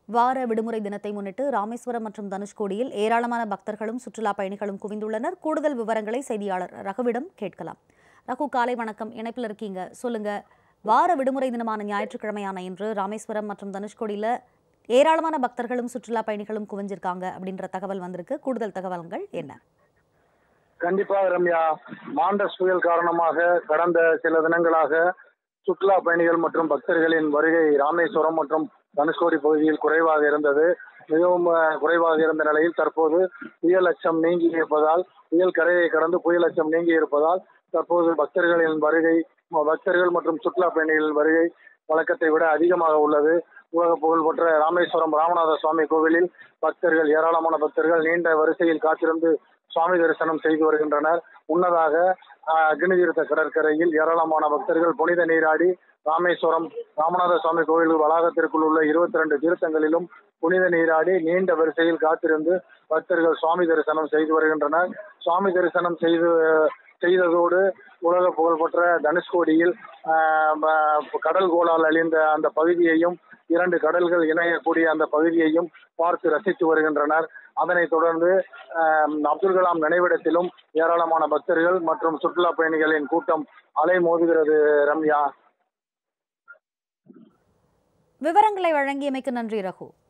வார விடுமுறை தினத்தை முன்னிட்டு ராமேஸ்வரம் மற்றும் தனுஷ்கோடியில் ஏராளமான பக்தர்களும் சுற்றுலா பயணிகளும் குவிந்துள்ளனர் கூடுதல் விவரங்களை செய்தியாளர் ரகுவிடம் கேட்கலாம் ரகு காலை வணக்கம் இணைப்பில் இருக்கீங்க சொல்லுங்க வார விடுமுறை தினமான ஞாயிற்றுக்கிழமையான இன்று ராமேஸ்வரம் மற்றும் தனுஷ்கோடியில் ஏராளமான பக்தர்களும் சுற்றுலா பயணிகளும் குவிஞ்சிருக்காங்க அப்படின்ற தகவல் வந்திருக்கு கூடுதல் தகவல்கள் என்ன கண்டிப்பாக ரம்யா மாண்டஸ் புயல் காரணமாக கடந்த சில தினங்களாக சுற்றுலா பயணிகள் மற்றும் பக்தர்களின் வருகை ராமேஸ்வரம் மற்றும் தனுஷ்கோடி பகுதியில் குறைவாக இருந்தது மிகவும் அஹ், குறைவாக இருந்த நிலையில் தற்போது புயல் அச்சம் நீங்கி இருப்பதால் புயல் கரையை கடந்து புயல் அச்சம் நீங்கி இருப்பதால் தற்போது பக்தர்களின் வருகை பக்தர்கள் மற்றும் சுற்றுலா பயணிகளின் வருகை வழக்கத்தை விட அதிகமாக உள்ளது உலக புகழ்பெற்ற ராமேஸ்வரம் ராமநாத சுவாமி கோவிலில் பக்தர்கள் ஏராளமான பக்தர்கள் நீண்ட வரிசையில் காத்திருந்து சுவாமி தரிசனம் செய்து வருகின்றனர் முன்னதாக ஆஹ், அக்னிதீர்த்த கடற்கரையில் ஏராளமான பக்தர்கள் புனித நீராடி ராமேஸ்வரம் ராமநாத சுவாமி கோவில் வளாகத்திற்குள் உள்ள இருபத்தி ரெண்டு தீர்த்தங்களிலும் புனித நீராடி நீண்ட வரிசையில் காத்திருந்து பக்தர்கள் சுவாமி தரிசனம் செய்து வருகின்றனர் சுவாமி தரிசனம் செய்து செய்ததோடு உலக புகழ்பெற்ற தனுஷ்கோடியில் ஆஹ், ப- கடல் கோளால் அழிந்த அந்த பகுதியையும் இரண்டு கடல்கள் இணையக்கூடிய அந்த பகுதியையும் பார்த்து ரசித்து வருகின்றனர் அதனைத் தொடர்ந்து ஆஹ், அப்துல் கலாம் நினைவிடத்திலும் ஏராளமான பக்தர்கள் மற்றும் சுற்றுலா பயணிகளின் கூட்டம் அலை மோதுகிறது ரம்யா விவரங்களை வழங்கியமைக்கு நன்றி ரகு